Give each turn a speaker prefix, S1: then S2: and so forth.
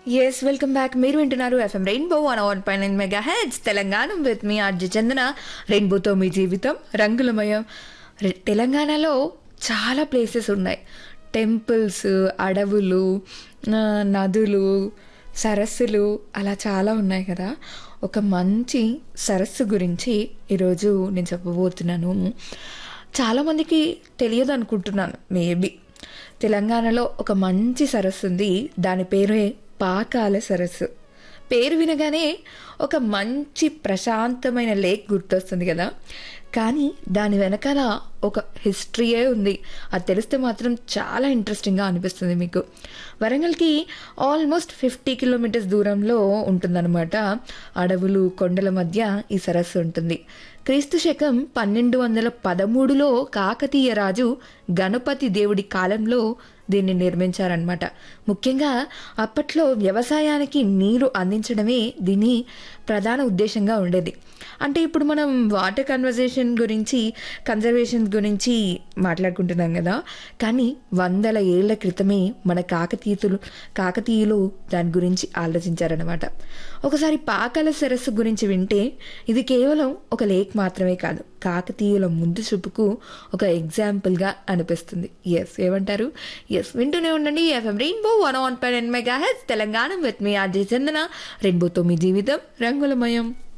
S1: yes welcome back మీరు వింటున్నారు FM rainbow one one point nine mega heads Telangana with మీ RJ Chandana రెయిన్బోతో మీ జీవితం రంగులమయం రె- తెలంగాణలో చాలా ప్లేసెస్ ఉన్నాయి టెంపుల్స్ అడవులు ఆ, నదులు సరస్సులు అలా చాలా ఉన్నాయి కదా ఒక మంచి సరస్సు గురించి ఈరోజు నేను చెప్పబోతున్నాను చాలామందికి తెలియదు అనుకుంటున్నాను మేబీ తెలంగాణలో ఒక మంచి సరస్సు ఉంది దాని పేరే పాకాల సరస్సు పేరు వినగానే ఒక మంచి ప్రశాంతమైన లేక్ గుర్తొస్తుంది కదా కానీ దాని వెనకాల ఒక హిస్టరీయే ఉంది అది తెలిస్తే మాత్రం చాలా ఇంట్రెస్టింగ్గా అనిపిస్తుంది మీకు వరంగల్కి ఆల్మోస్ట్ ఫిఫ్టీ కిలోమీటర్స్ దూరంలో ఉంటుందన్నమాట అడవులు కొండల మధ్య ఈ సరస్సు ఉంటుంది క్రీస్తు శకం పన్నెండు వందల పదమూడులో కాకతీయ రాజు గణపతి దేవుడి కాలంలో దీన్ని నిర్మించారనమాట ముఖ్యంగా అప్పట్లో వ్యవసాయానికి నీరు అందించడమే దీని ప్రధాన ఉద్దేశంగా ఉండేది అంటే ఇప్పుడు మనం వాటర్ కన్వర్జేషన్ గురించి కన్జర్వేషన్ గురించి మాట్లాడుకుంటున్నాం కదా కానీ వందల ఏళ్ల క్రితమే మన కాకతీయులు కాకతీయులు దాని గురించి ఆలోచించారనమాట ఒకసారి పాకాల సరస్సు గురించి వింటే ఇది కేవలం ఒక లేక్ మాత్రమే కాదు కాకతీయుల ముందు చూపుకు ఒక ఎగ్జాంపుల్గా అనిపిస్తుంది ఎస్ ఏమంటారు ఎస్ వింటూనే ఉండండి FM rainbow one one point mega H Telangana with మీ ఆర్జే చందన రెయిన్బోతో మీ జీవితం రంగులమయం